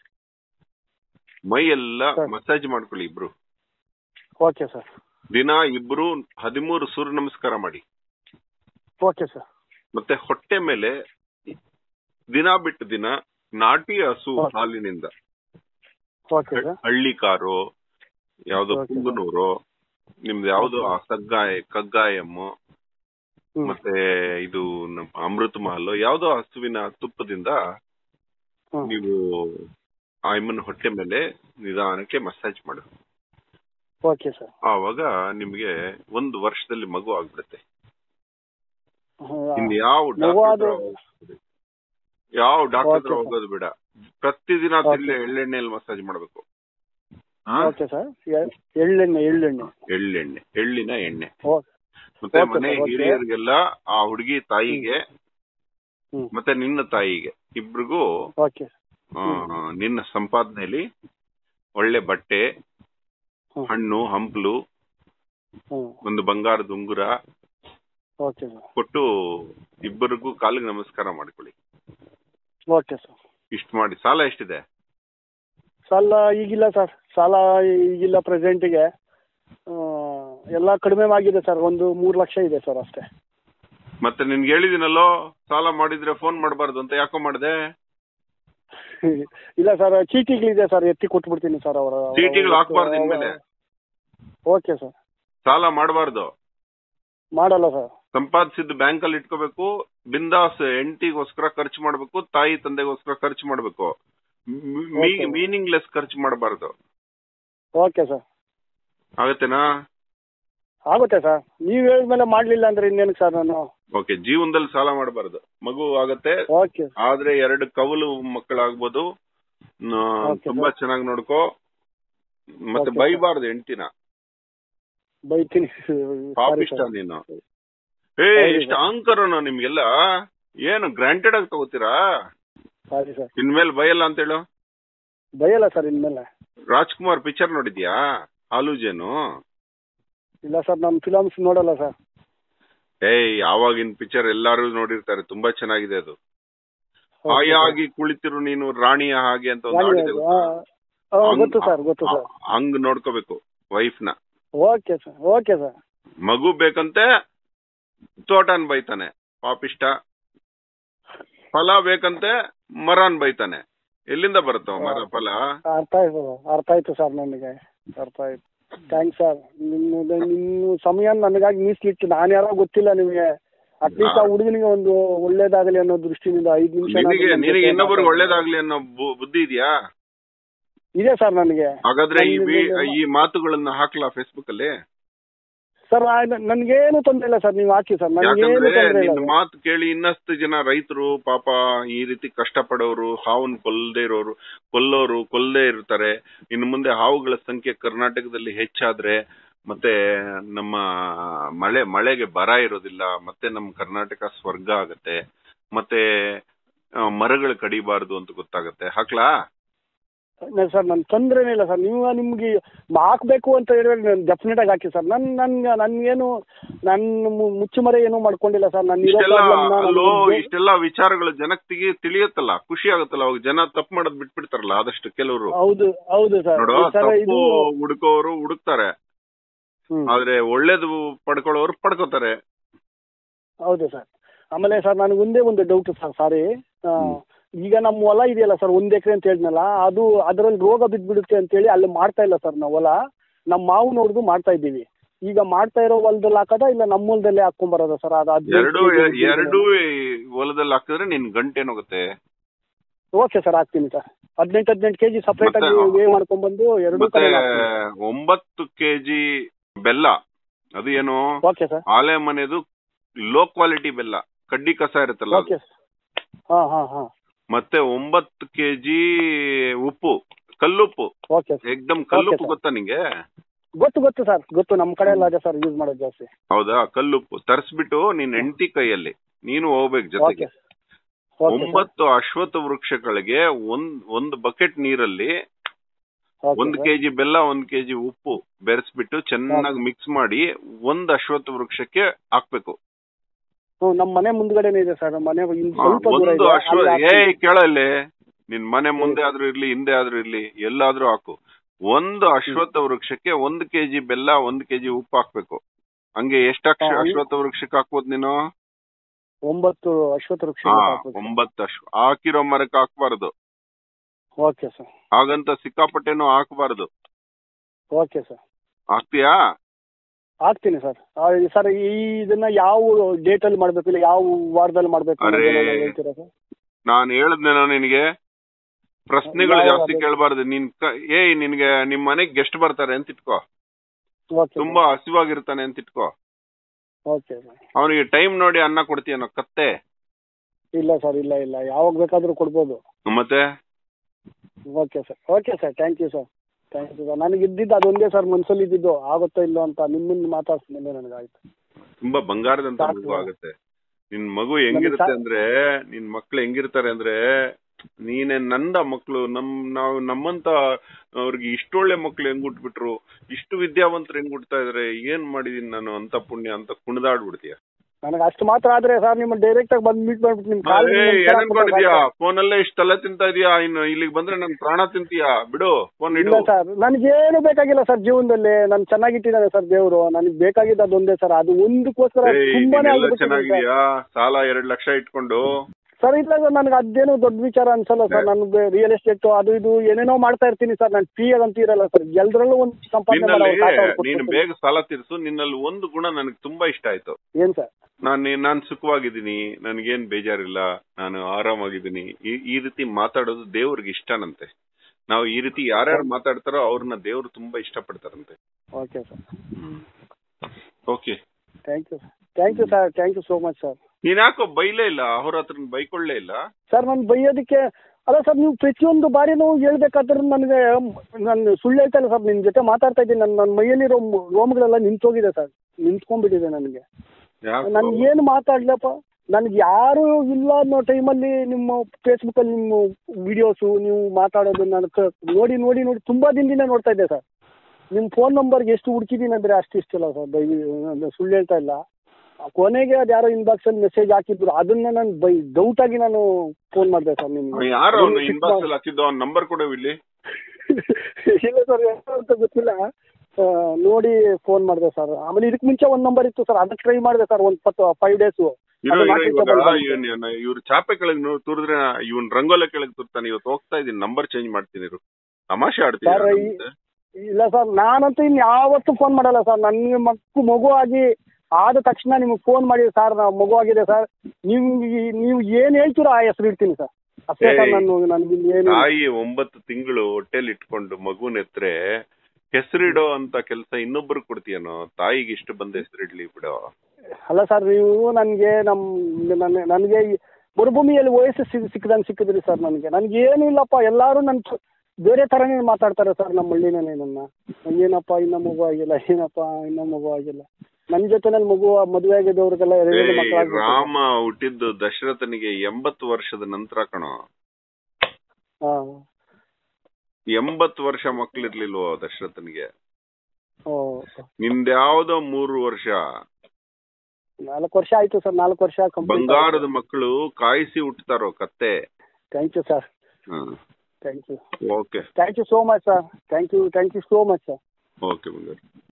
ಮೈ ಎಲ್ಲ ಸರ್. ಮಸಾಜ್ ಮಾಡ್ಕೊಳ್ಳಿ ಇಬ್ರು ಓಕೆ ಸರ್ ದಿನ ಇಬ್ರು ಹದಿಮೂರು ಸೂರ್ಯ ನಮಸ್ಕಾರ ಮಾಡಿ ಓಕೆ ಸರ್ ಮತ್ತೆ ಹೊಟ್ಟೆ ಮೇಲೆ ದಿನ ಬಿಟ್ಟು ದಿನ ನಾಟಿ ಹಸು ಹೌದು. ಹಾಲಿನಿಂದ ಓಕೆ ಸರ್ ಹಳ್ಳಿ ಕಾರು ಯಾವ್ದೋ Okay, sir. ಪುಂಗನೂರು ನಿಮ್ದು ಯಾವ್ದೋ ಆ ಕಗ್ಗಾಯ ಕಗ್ಗಾಯಮ್ಮು ಹ್ಮ್ ಮತ್ತೆ ಇದು ನಮ್ಮ ಅಮೃತ ಮಹಲ್ ಯಾವ್ದೋ ಹಸುವಿನ ತುಪ್ಪದಿಂದ ಹ್ಮ್ ನೀವು ಆ ಅಮ್ಮನ ಹೊಟ್ಟೆ ಮೇಲೆ ನಿಧಾನಕ್ಕೆ ಮಸಾಜ್ ಮಾಡು ಓಕೆ ಸರ್ ಆವಾಗ ನಿಮ್ಗೆ ಒಂದು ವರ್ಷದಲ್ಲಿ ಮಗು ಆಗ್ಬಿಡುತ್ತೆ ಹ್ಮ್, ಇನ್ ಯಾವ ಮಗು ಡಾಕ್ಟರ್ ಅದು- ಯಾವ ಡಾಕ್ಟರ್ ಹತ್ರ Okay, sir. ಹೋಗೋದು ಬೇಡ ಪ್ರತಿದಿನ Okay. ತಿರ್ಲೆ ಎಳ್ಳೆಣ್ಣೆಯಲ್ಲಿ ಮಸಾಜ್ ಮಾಡ್ಬೇಕು ಹಾ? ಓಕೆ ಸರ್ ಎ- ಎಳ್ಳೆಣ್ಣೆ ಎಳ್ಳೆಣ್ಣೆ ಎಳ್ಳೆಣ್ಣೆ ಎಳ್ಳಿನ ಎಣ್ಣೆ ಓಕೆ ಮತ್ತೆ Okay, ಮನೆ sir, okay. ಹಿರಿಯರಿಗೆಲ್ಲ ಆ ಹುಡುಗಿ ತಾಯಿಗೆ ಹ್ಮ್. ಮತ್ತೆ ನಿನ್ನ ತಾಯಿಗೆ ಇಬ್ರಿಗೂ ಓಕೆ ಆ, ನಿನ್ನ ಸಂಪಾದನೆಯಲ್ಲಿ ಒಳ್ಳೆ ಬಟ್ಟೆ ಹ್ಮ್. ಹಣ್ಣು ಹಂಪಲು ಹ್ಮ್ ಒಂದು ಬಂಗಾರದ ಉಂಗುರ ಓಕೆ ಸರ್ ಕೊಟ್ಟು ಇಬ್ಬರಿಗೂ ಕಾಲಿಗೆ ನಮಸ್ಕಾರ ಮಾಡ್ಕೊಳ್ಳಿ ಓಕೆ ಸರ್ ಇಷ್ಟು ಮಾಡಿ ಸಾಲ ಎಷ್ಟಿದೆ ಸಾಲ ಈಗಿಲ್ಲ ಸರ್ ಸಾಲ ಈಗಿಲ್ಲ ಪ್ರೆಸೆಂಟಿಗೆ ಎಲ್ಲ ಕಡಿಮೆ ಆಗಿದೆ ಸರ್ ಒಂದು ಮೂರು ಲಕ್ಷ ಇದೆ ಸರ್ ಅಷ್ಟೇ ಮತ್ತೆ ನಿನ್ಗೆ ಹೇಳಿದಿನಲ್ಲೋ ಸಾಲ ಮಾಡಿದ್ರೆ ಫೋನ್ ಮಾಡಬಾರ್ದು ಅಂತ ಯಾಕೋ ಮಾಡಿದೆ ಇಲ್ಲ ಸರ್ ಚೀಟಿಗಳಿದೆ ಸರ್ ಎತ್ತಿ ಕೊಟ್ಬಿಡ್ತೀನಿ ಸರ್ ಅವರ ಚೀಟಿಗಳು ಹಾಕ್ಬಾರ್ದು ಇನ್ಮೇಲೆ ಓಕೆ ಸರ್ ಸಾಲ ಮಾಡಬಾರ್ದು ಮಾಡಲ್ಲ ಸರ್ ಸಂಪಾದಿಸಿದ್ದು ಬ್ಯಾಂಕ್ ಅಲ್ಲಿ ಇಟ್ಕೋಬೇಕು ಬಿಂದಾಸ್ ಹೆಂಡತಿಗೋಸ್ಕರ ಖರ್ಚು ಮಾಡ್ಬೇಕು ತಾಯಿ ತಂದೆಗೋಸ್ಕರ ಖರ್ಚು ಮಾಡ್ಬೇಕು Okay. ಮೀನಿಂಗ್ಲೆಸ್ ಖರ್ಚು ಮಾಡಬಾರ್ದು ಓಕೆ ಸರ್ ಆಗತ್ತೇನಾ ಆಗುತ್ತೆ ಸರ್ ನೀವು ಹೇಳಿದ್ಮೇಲೆ ಮಾಡಲಿಲ್ಲ ಅಂದ್ರೆ ಇನ್ನೇನು ಸರ್ ನಾನು ಓಕೆ ಜೀವನದಲ್ಲಿ ಸಾಲ ಮಾಡಬಾರ್ದು ಮಗು ಆಗತ್ತೆ ಓಕೆ ಆದ್ರೆ ಎರಡು ಕವಲು ಮಕ್ಕಳಾಗ್ಬೋದು ನ- Okay, ತುಂಬಾ sir. ಚೆನ್ನಾಗಿ ನೋಡ್ಕೋ ಮತ್ತೆ Okay, sir. ಬೈಬಾರ್ದು ಹೆಂಡತಿನ ಬೈತೀನಿ ಪಾಪಿಷ್ಟ ಸರ್ ನೀನು ಏ ಹೌದು ಎಷ್ಟು sir. ಅಹಂಕಾರನ ನಿಮ್ಗೆಲ್ಲ ಏನು ಗ್ರಾಂಟೆಡ್ ಆಗಿ ತಗೋತೀರಾ ಸಾರಿ ಸರ್ ಇನ್ಮೇಲೆ ಬಯಲ್ಲ ಅಂತ ಹೇಳು ಬೈಯಲ್ಲ ಸರ್ ಇನ್ಮೇಲೆ ರಾಜ್ಕುಮಾರ್ ಪಿಕ್ಚರ್ ನೋಡಿದ್ಯಾ ಹಾಲುಜೇನು ಇಲ್ಲ ಸರ್ ನಮ್ಮ ಫಿಲಮ್ಸ್ ನೋಡಲ್ಲ ಸರ್ ಏಯ್ ಆವಾಗಿನ ಪಿಕ್ಚರ್ ಎಲ್ಲಾರು ನೋಡಿರ್ತಾರೆ ತುಂಬಾ ಚೆನ್ನಾಗಿದೆ ಅದು ಹಾಯಾಗಿ ಕುಳಿತಿರು ನೀನು ರಾಣಿಯ ಹಾಗೆ ಅಂತ ಒಂದು ಹಾಡಿದೆ ಗೊತ್ತಾ? ಗೊತ್ತು ಸರ್ ಗೊತ್ತು ಸರ್ ಹಂಗ್- ಹಂಗ್ ನೋಡ್ಕೋಬೇಕು ವೈಫ್ ನ ಓಕೆ ಸರ್ ಓಕೆ ಸರ್ ಮಗು ಬೇಕಂತೆ ತೋಟನ್ ಬೈತಾನೆ ಪಾಪಿಷ್ಟ ಫಲ ಬೇಕಂತೆ ಮರನ್ ಬೈತಾನೆ ಎಲ್ಲಿಂದ ಬರುತ್ತವ ಮರ ಫಲ ಅರ್ಥ ಆಯ್ತು ಅರ್ಥ ಆಯ್ತು ಸರ್ ನನಗೆ ಅರ್ಥ ಆಯ್ತು ಥ್ಯಾಂಕ್ಸ್ ಸರ್ ನಿಮ್ಮ ನಿಮ್ಮ ಸಮಯ ನನಗಾಗಿ ಮೀಸಲಿಟ್ಟು ನಾನು ಯಾರೋ ಗೊತ್ತಿಲ್ಲ ನಿಮಗೆ ಅಟ್ಲೀಸ್ಟ್ ಆ ಹುಡುಗನಿಗೆ ಒಂದು ಒಳ್ಳೇದಾಗಲಿ ಅನ್ನೋ ದೃಷ್ಟಿಯಿಂದ ಐದು ನಿಮಿಷ ನಿನಗೆ ನಿನಗೆ ಇನ್ನೊಬ್ಬರಿಗೆ ಒಳ್ಳೇದಾಗ್ಲಿ ಅನ್ನೋ ಬು- ಬುದ್ಧಿ ಇದೆಯಾ ಇದೆ ಸರ್ ನನಗೆ ಹಾಗಾದ್ರೆ ಈ ವಿ- ನನಗೆ- ಈ ಮಾತುಗಳನ್ನ ಹಾಕ್ಲಾ ಫೇಸ್ಬುಕ್ ಅಲ್ಲಿ ಸರ್ ನನ್ಗೇನು ತೊಂದರೆ ಇಲ್ಲ ಸರ್ ನೀವು ಹಾಕಿ ಸರ್ ನನಗೇನು ಯಾಕಂದ್ರೆ ತೊಂದರೆ ಇಲ್ಲ ನಿನ್ನ ಮಾತು ಕೇಳಿ ಇನ್ನಷ್ಟು ಜನ ರೈತರು ಪಾಪ ಈ ರೀತಿ ಕಷ್ಟಪಡೋರು ಹಾವನ್ ಕೊಲ್ಲದೆ ಇರೋರು ಕೊಲ್ಲೋರು ಕೊಲ್ಲದೆ ಇರ್ತಾರೆ ಇನ್ನು ಮುಂದೆ ಹಾವುಗಳ ಸಂಖ್ಯೆ ಕರ್ನಾಟಕದಲ್ಲಿ ಹೆಚ್ಚಾದ್ರೆ ಮತ್ತೆ ನಮ್ಮ ಮಳೆ ಮಳೆಗೆ ಬರ ಇರೋದಿಲ್ಲ ಮತ್ತೆ ನಮ್ಮ ಕರ್ನಾಟಕ ಸ್ವರ್ಗ ಆಗತ್ತೆ ಮತ್ತೆ ಆ, ಮರಗಳು ಕಡಿಬಾರ್ದು ಅಂತ ಗೊತ್ತಾಗತ್ತೆ ಹಾಕ್ಲಾ ಸರ್ ನನ್ನ ತೊಂದರೆನೇ ಇಲ್ಲ ಸರ್ ನೀವು ನಿಮ್ಗೆ ಹಾಕ್ಬೇಕು ಅಂತ ಹೇಳಿದ್ರೆ ನಾನು ಡೆಫಿನೆಟ್ ಆಗಿ ಹಾಕಿ ಸರ್ ನನ್ನ ನನ್ಗೆ ನನ್ಗೇನು ನನ್ನ ಮು- ಮುಚ್ಚುಮರೆ ಏನೂ ಮಾಡ್ಕೊಂಡಿಲ್ಲ ಸರ್ ನನ್ನ ಇರೋ ಇಷ್ಟೆಲ್ಲ ಪ್ರಾಬ್ಲಮ್ನ ಅಲ್ಲೋ ನಾನು ಇಷ್ಟೆಲ್ಲ ವಿಚಾರಗಳು ಜನಕ್ಕೆ ತಿಗಿ ತಿಳಿಯತ್ತಲ್ಲ ಖುಷಿ ಆಗುತ್ತಲ್ಲ ಅವಾಗ ಜನ ತಪ್ಪು ಮಾಡೋದ್ ಬಿಟ್ಬಿಡ್ತಾರಲ್ಲ ಆದಷ್ಟು ಕೆಲವರು ಹೌದು ಹೌದು ಸರ್ ನೋಡು ಸರ್ ತಪ್ಪು ಇದು ಹುಡುಕೋರು ಹುಡುಕ್ತಾರೆ ಹ್ಮ್. ಆದ್ರೆ ಒಳ್ಳೇದು ಪಡ್ಕೊಳ್ಳೋರು ಪಡ್ಕೋತಾರೆ ಹೌದು ಸರ್ ಆಮೇಲೆ ಸರ್ ನನಗೆ ಒಂದೇ ಒಂದು ಡೌಟ್ ಸರ್ ಸಾರಿ ಆ, ಈಗ ನಮ್ಮ ಹೊಲ ಇದೆಯಲ್ಲ ಸರ್ ಒಂದು ಎಕರೆ ಅಂತ ಹೇಳಿದ್ನಲ್ಲ ಅದು ಅದರಲ್ಲಿ ರೋಗ ಬಿದ್ದ್ಬಿಡುತ್ತೆ ಅಂತೇಳಿ ಅಲ್ಲಿ ಮಾಡ್ತಾ ಇಲ್ಲ ಸರ್ ನಾವು ಹೊಲ ನಮ್ಮ ಮಾವನವ್ರದ್ದು ಮಾಡ್ತಾ ಇದ್ದೀವಿ ಈಗ ಮಾಡ್ತಾ ಇರೋ ಹೊಲದಲ್ಲಿ ಹಾಕೋದಾ ಇಲ್ಲ ನಮ್ಮ ಹೊಲದಲ್ಲೇ ಹಾಕೊಂಬರೋದಾ ಸರ್ ಅದು ಎರಡು ಎರಡು ಹೊಲದಲ್ಲಿ ಹಾಕಿದ್ರೆ ನಿನ್ ಗಂಟೇನೋಗುತ್ತೆ ಓಕೆ ಸರ್ ಹಾಕ್ತೀನಿ ಸರ್ ಹದಿನೆಂಟು ಹದಿನೆಂಟು ಕೆಜಿ ಸಪ್ರೇಟ್ ಆಗಿ ಮತ್ತೆ- ವೇ ಮಾಡ್ಕೊಂಡ್ಬಂದು ಎರಡು ಮತ್ತೆ ಕಡೆ ಹಾಕ್ತೀನಿ ಒಂಬತ್ತು ಕೆಜಿ ಬೆಲ್ಲ ಅದು ಏನು ಓಕೆ ಸರ್ ಆಲೆ ಮನೆದು ಲೋ ಕ್ವಾಲಿಟಿ ಬೆಲ್ಲ ಕಡ್ಡಿ ಕಸ ಇರುತ್ತಲ್ಲ ಅದು. ಓಕೆ ಹಾಂ ಹಾಂ ಹಾಂ ಮತ್ತೆ ಒಂಬತ್ತು ಕೆಜಿ ಉಪ್ಪು ಕಲ್ಲುಪ್ಪು ಓಕೆ ಸರ್ ಏಕ್ದಮ್ ಕಲ್ಲುಪ್ಪು Okay, sir. ಗೊತ್ತಾ ನಿಂಗೆ ಗೊತ್ತು ಗೊತ್ತು ಸರ್ ಗೊತ್ತು ನಮ್ಮ ಕಡೆ ಎಲ್ಲ ಅದೇ ಸರ್ ಯೂಸ್ ಮಾಡೋದು ಜಾಸ್ತಿ ಹೌದಾ ಕಲ್ಲುಪ್ಪು ತರಿಸ್ಬಿಟ್ಟು ನಿನ್ ಹೆಂಡತಿ ಕೈಯಲ್ಲಿ ನೀನು ಹೋಗ್ಬೇಕು ಓಕೆ ಜೊತೆಗೆ ಓಕೆ ಒಂಬತ್ತು ಅಶ್ವತ್ಥ ವೃಕ್ಷಗಳಿಗೆ ಒಂದ್ ಒಂದು ಬಕೆಟ್ ನೀರಲ್ಲಿ ಓಕೆ ಒಂದ್ ಸರ್. ಕೆಜಿ ಬೆಲ್ಲ ಒಂದ್ ಕೆಜಿ ಉಪ್ಪು ಬೆರೆಸ್ಬಿಟ್ಟು ಚೆನ್ನಾಗಿ ಮಿಕ್ಸ್ ಮಾಡಿ ಒಂದ್ ಅಶ್ವತ್ಥ ವೃಕ್ಷಕ್ಕೆ ಹಾಕ್ಬೇಕು ಹ್ಮ್, ನಮ್ಮ ಮನೆ ಮುಂದ್ಗಡೆನೆ ಇದೆ ಸರ್ ಮನೆ ಇನ್ನು ಹಾ, ಸ್ವಲ್ಪ ದೂರ ಒಂದು ಇದೆ ಅಶ್ವ ಅಲ್ಲಿ ಏ ಹಾಕ್ತೀನಿ. ಕೇಳಲ್ಲಿ ನಿನ್ ಮನೆ ಮುಂದೆ ಆದ್ರೂ ಇರ್ಲಿ ಹಿಂದೆ ಆದ್ರೂ ಇರ್ಲಿ ಎಲ್ಲಾದ್ರೂ ಹಾಕು ಒಂದು ಅಶ್ವತ್ಥ ವೃಕ್ಷಕ್ಕೆ ಒಂದ್ ಕೆಜಿ ಬೆಲ್ಲ ಒಂದ್ ಕೆಜಿ ಉಪ್ಪು ಹಾಕ್ಬೇಕು ಹಂಗೆ ಎಷ್ಟ್ ಅಕ್ಷ ಹಾ, ಹಂಗೆ- ಅಶ್ವತ್ಥ ವೃಕ್ಷಕ್ಕೆ ಹಾಕ್ಬೋದು ನೀನು ಒಂಬತ್ತು ಅಶ್ವತ್ಥ ವೃಕ್ಷ ಹಾ ಹಾಕ್ಬೇಕು ಒಂಬತ್ತು ಅಶ್ವ ಹಾಕಿರೋ ಮರಕ್ಕೆ ಹಾಕ್ಬಾರ್ದು ಓಕೆ ಸರ್ ಹಾಗಂತ ಸಿಕ್ಕಾಪಟ್ಟೆನೂ ಹಾಕ್ಬಾರ್ದು ಓಕೆ ಸರ್ ಹಾಕ್ತೀಯಾ ಹಾಕ್ತೀನಿ ಸರ್ ಆ, ಸರ್ ಈ ಇದನ್ನ ಯಾವ ಡೇಟ್ ಅಲ್ಲಿ ಮಾಡ್ಬೇಕು ಇಲ್ಲ ಯಾವ ವಾರದಲ್ಲಿ ಮಾಡ್ಬೇಕು ಅರೇ. ಅನ್ನೋದನ್ನ ಹೇಳ್ತೀರಾ ಸರ್ ನಾನ್ ಹೇಳಿದ್ನೇನೋ ನಿನಗೆ ಪ್ರಶ್ನೆಗಳು ಯಾವ- ಜಾಸ್ತಿ ಅದೇ. ಕೇಳಬಾರ್ದು ನಿನ್ ಕ- ಏಯ್ ನಿನ್ಗೆ ನಿಮ್ ಮನೆಗ್ ಗೆಸ್ಟ್ ಬರ್ತಾರೆ ಅಂತ ಇಟ್ಕೋ ಓಕೆ ತುಂಬಾ ಹಸಿವಾಗಿರ್ತಾನೆ ಅಂತ ಇಟ್ಕೋ ಓಕೆ ಸರ್ ಅವನಿಗೆ ಟೈಮ್ ನೋಡಿ ಅನ್ನ ಕೊಡ್ತೀಯನೋ ಕತ್ತೆ ಇಲ್ಲ ಸರ್ ಇಲ್ಲ ಇಲ್ಲ ಯಾವಾಗ ಬೇಕಾದ್ರೂ ಕೊಡ್ಬೋದು ಮತ್ತೆ okay sir okay sir thank you sir thank you sir ನನಗೆ ಇದ್ದಿದ್ದು ಅದೊಂದೇ ಸರ್ ಮನ್ಸಲ್ಲಿ ಇದ್ದಿದ್ದು ಆಗುತ್ತೋ ಇಲ್ಲೋ ಅಂತ ನಿಮ್ಮನ್ನ ಮಾತಾಡ್ಸ್ಮೇಲೆ ನನಗಾಯ್ತು ತುಂಬಾ ಬಂಗಾರದಂತ ಸಾಕು. ಮಗು ಆಗುತ್ತೆ ನಿನ್ ಮಗು ಹೆಂಗಿರುತ್ತೆ ಸಾ- ಅಂದ್ರೆ ನಿನ್ ಮಕ್ಳು ಹೆಂಗಿರ್ತಾರೆ ಅಂದ್ರೆ ನೀನೆ ನಂದ ಮಕ್ಳು ನಮ್ ನಾವು ನಮ್ಮಂತ ಅವ್ರಿಗೆ ಇಷ್ಟೊಳ್ಳೆ ಮಕ್ಳು ಹೆಂಗ್ ಹುಟ್ಬಿಟ್ರು ಇಷ್ಟು ವಿದ್ಯಾವಂತರು ಹೆಂಗ್ ಹುಟ್ತಾ ಇದಾರೆ ಏನ್ ಮಾಡಿದೀನಿ ನಾನು ಅಂತ ಪುಣ್ಯ ಅಂತ ಕುಣಿದಾಡ್ಬಿಡ್ತೀಯ ನನಗೆ ಅಷ್ಟು ಮಾತ್ರ ಆದ್ರೆ ಸರ್ ನಿಮ್ಮ ಡೈರೆಕ್ಟ್ ಆಗಿ ಬಂದು ಮೀಟ್ ಮಾಡ್ಬಿಟ್ಟು ನಿಮ್ಮ ಕಾಲ್ ಏನ್ ಅನ್ಕೊಂಡಿದ್ಯಾ ಫೋನಲ್ಲೇ ಇಷ್ಟ ತಲೆ ತಿಂತಾ ಇದೀಯಾ ಇನ್ನು ಇಲ್ಲಿಗೆ ಬಂದ್ರೆ ನನ್ ಪ್ರಾಣ ತಿಂತೀಯಾ ಬಿಡು ಫೋನ್ ಇಡು ಇಲ್ಲ ಸರ್ ನನಗೇನು ಬೇಕಾಗಿಲ್ಲ ಸರ್ ಜೀವನದಲ್ಲಿ ನಾನು ಚೆನ್ನಾಗಿಟ್ಟಿದ್ದಾನೆ ಸರ್ ದೇವರು ನನಗೆ ಬೇಕಾಗಿದ್ದು ಅದೊಂದೇ ಸರ್ ಅದು ಒಂದಕ್ಕೋಸ್ಕರ ಏಯ್, ತುಂಬಾನೇ ನೀನೆಲ್ಲ ಆಗ್ಬಿಟ್ಟಿದೆ ಸರ್. ಚೆನ್ನಾಗಿದ್ಯಾ ಸಾಲ ಎರಡ್ ಲಕ್ಷ ಇಟ್ಕೊಂಡು ಸರ್ ಇಲ್ಲ ಸರ್ ನನಗೆ ಅದೇನು ದೊಡ್ಡ ವಿಚಾರ ಅನ್ಸಲ್ಲ ಸರ್ ನನಗೆ ರಿಯಲ್ ಎಸ್ಟೇಟ್ ಅದು ಇದು ಏನೇನೋ ಮಾಡ್ತಾ ಇರ್ತೀನಿ ಸರ್ ನಾನು ಫ್ರೀ ಅಂತ ಇರಲ್ಲ ಸರ್ ಎಲ್ದ್ರಲ್ಲೂ ಒಂದು ಸಂಪಾದನೆ ಮಾಡೋ ನಿನ್ನಲ್ಲಿ ಅವಕಾಶ ಅವ್ರು ನೀನು ಕೊಟ್ಬಿಡ್ತಾರೆ. ಬೇಗ ಸಾಲ ತೀರ್ಸು ನಿನ್ನಲ್ಲಿ ಒಂದು ಗುಣ ನನಗೆ ತುಂಬಾ ಇಷ್ಟ ಆಯ್ತು ಏನ್ ಸರ್ ನಾನು ನಾನ್ ಸುಖವಾಗಿದ್ದೀನಿ ನನಗೇನ್ ಬೇಜಾರಿಲ್ಲ ನಾನು ಆರಾಮಾಗಿದ್ದೀನಿ ಈ ಈ ರೀತಿ ಮಾತಾಡೋದು ದೇವ್ರಿಗೆ ಇಷ್ಟನಂತೆ ನಾವು ಈ ರೀತಿ ಯಾರ್ಯಾರು ಮಾತಾಡ್ತಾರೋ ಅವ್ರನ್ನ ದೇವ್ರು ತುಂಬಾ ಇಷ್ಟಪಡ್ತಾರಂತೆ okay sir okay thank you thank you sir thank you so much sir ನೀನ್ ಯಾಕೋ ಬೈಲೇ ಇಲ್ಲ ಅವ್ರ ಹತ್ರ ಬೈಕೊಳ್ಳೇ ಇಲ್ಲ ಸರ್ ನಾನು ಬೈಯೋದಕ್ಕೆ ಅಲ್ಲ ಸರ್ ನೀವು ಪ್ರತಿಯೊಂದು ಬಾರಿನೂ ಹೇಳ್ಬೇಕಾದ್ರೆ ನನಗೆ ನಾನು ಸುಳ್ಳು ಹೇಳ್ತಾ ಇಲ್ಲ ಸರ್ ನಿಮ್ಮ ಜೊತೆ ಮಾತಾಡ್ತಾ ಇದ್ದೀನಿ ನನ್ನ ನನ್ನ ಮೈಯಲ್ಲಿರೋ ಮ- ರೋಮಗಳೆಲ್ಲ ನಿಂತೋಗಿದೆ ಸರ್ ನಿಂತ್ಕೊಂಡ್ಬಿಟ್ಟಿದೆ ನನಗೆ ಯಾಕೋ? ನಾನು ಏನು ಮಾತಾಡ್ಲಪ್ಪ ನನಗೆ ಯಾರು ಇಲ್ಲ ಅನ್ನೋ ಟೈಮಲ್ಲಿ ನಿಮ್ಮ ಫೇಸ್ಬುಕ್ಕಲ್ಲಿ ನಿಮ್ಮ ವಿಡಿಯೋಸು ನೀವು ಮಾತಾಡೋದು ನಾನು ಕ- ನೋಡಿ ನೋಡಿ ನೋಡಿ ತುಂಬ ದಿನದಿಂದ ನೋಡ್ತಾ ಇದ್ದೆ ಸರ್ ನಿಮ್ಮ ಫೋನ್ ನಂಬರ್ಗೆ ಎಷ್ಟು ಹುಡುಕಿದ್ದೀನಿ ಅಂದರೆ ಅಷ್ಟು ಇಷ್ಟಿಲ್ಲ ಸರ್ ದಯವಿ ನಾನು ಸುಳ್ಳು ಹೇಳ್ತಾ ಇಲ್ಲ ಕೊನೆಗೆ ಅದು ಯಾರೋ ಇನ್ಬಾಕ್ಸಲ್ಲಿ ಮೆಸೇಜ್ ಹಾಕಿದ್ರು ಅದನ್ನ ನಾನು ಬೈ ಡೌಟ್ ಆಗಿ ನಾನು ಫೋನ್ ಮಾಡಿದೆ ಸರ್ ನಿಮ್ಗೆ ಯಾರು ಅದನ್ನ ಅವನು pick ಇನ್ಬಾಕ್ಸ್ ಮಾಡಿ- ಅಲ್ಲಿ ಹಾಕಿದ್ದು ಅವ್ನ ನಂಬರ್ ಕೊಡು ಇಲ್ಲಿ ಇಲ್ಲ ಸರ್ ಯಾರು ಅಂತ ಗೊತ್ತಿಲ್ಲ ಆ, ನೋಡಿ ಫೋನ್ ಮಾಡಿದೆ ಸರ್ ಆಮೇಲೆ ಇದಕ್ಕೆ ಮುಂಚೆ ಒಂದು ನಂಬರ್ ಇತ್ತು ಸರ್ ಅದಕ್ಕೆ ಟ್ರೈ ಮಾಡಿದೆ ಸರ್ ಒಂದು ಪತ್ತು ಫೈವ್ ಡೇಸು ಇರೋ ಅದು ಇರೋ market ಇವಾಗ double ಬಂತು. ಇವ್ನ ಇವ್ರ ಚಾಪೆ ಕೆಳಗ್ ನೋ- ತುರಿದ್ರೆ ಇವನ್ ರಂಗೋಲೆ ಕೆಳಗ್ ತುರ್ತಾನೆ ಇವತ್ತು ಹೋಗ್ತಾ ಇದೀನಿ ನಂಬರ್ ಚೇಂಜ್ ಮಾಡ್ತೀನಿ ಇರು ತಮಾಷೆ ಆಡ್ತೀನಿ ಸರ್, ಈ- ಇಲ್ಲ ಸರ್ ನಾನಂತೂ ಇನ್ನು ಯಾವತ್ತೂ ಫೋನ್ ಮಾಡಲ್ಲ ಸರ್ ನನಗೆ ಮಕ್ಕು ಮಗು ಆಗಿ ಆದ ತಕ್ಷಣ ನಿಮಗೆ ಫೋನ್ ಮಾಡಿ ಸರ್ ನಾವು ಮಗು ಆಗಿದೆ ಸರ್ ನೀವು ನೀವು ಏನು ಹೇಳ್ತೀರೋ ಆ ಹೆಸರು ಇಡ್ತೀನಿ ಸರ್ ಅಷ್ಟೇ ಸರ್ ಏಯ್. ನಾನು ನನಗೆ ಏನು ತಾಯಿ ಒಂಬತ್ತು ತಿಂಗಳು ಹೊಟ್ಟೆಲ್ ಇಟ್ಕೊಂಡು ಮಗುನ ಎತ್ರೆ ಹೆಸರಿಡೋ ಅಂತ ಕೆಲಸ ಇನ್ನೊಬ್ರು ಕೊಡ್ತೀಯನೋ ತಾಯಿಗೆ ಇಷ್ಟು ಬಂದ ಹೆಸರಿಡ್ಲಿ ಬಿಡೋ ಅಲ್ಲ ಸರ್ ನೀವು ನನಗೆ ನಮ್ಮ ನನ್ನ ನನಗೆ ಈ ಮರುಭೂಮಿಯಲ್ಲಿ ವಯಸ್ಸು ಸಿಕ್ ಸಿಕ್ಕದಂಗೆ ಸಿಕ್ಕಿದ್ರಿ ಸರ್ ನನಗೆ ನನಗೆ ಏನೂ ಇಲ್ಲಪ್ಪ ಎಲ್ಲರೂ ನನ್ನ ಬೇರೆ ಥರನೇ ಮಾತಾಡ್ತಾರೆ ಸರ್ ನಮ್ಮ ಹಳ್ಳಿನಲ್ಲಿ ನನ್ನ ಏನಪ್ಪ ಇನ್ನೂ ಮಗು ಆಗಿಲ್ಲ ಏನಪ್ಪ ಇನ್ನೂ ಮಗು ಆಗಿಲ್ಲ ನನ್ನ ಜೊತೆ ನನ್ನ ಮಗು ಮದುವೆ ಆಗಿದ್ದವ್ರಿಗೆಲ್ಲ ಎರಡು ಏಯ್, ಮಕ್ಕಳಾಗ್ಬಿಟ್ಟು ರಾಮ ಹುಟ್ಟಿದ್ದು ದಶರಥನಿಗೆ ಎಂಬತ್ತು ವರ್ಷದ ನಂತರ ಕಣೋ ಹಾಂ ಎಂಬತ್ತು ವರ್ಷ ಮಕ್ಳಿರ್ಲಿಲ್ವೋ ದಶರಥನ್ಗೆ ಓ ನಿಂದ್ಯಾವ್ದೋ ಮೂರು ವರ್ಷ ನಾಲ್ಕು ವರ್ಷ ಆಯ್ತು ಸರ್ ನಾಲ್ಕು ವರ್ಷ ಬಂಗಾರದ ಮಕ್ಕಳು ಕಾಯಿಸಿ ಹುಟ್ಟತಾರೋ ಕತ್ತೆ ಥ್ಯಾಂಕ್ ಯು ಸರ್ ಹ್ಮ್ thank you okay thank you so much sir thank you thank you so much sir okay ಬಂಗಾರ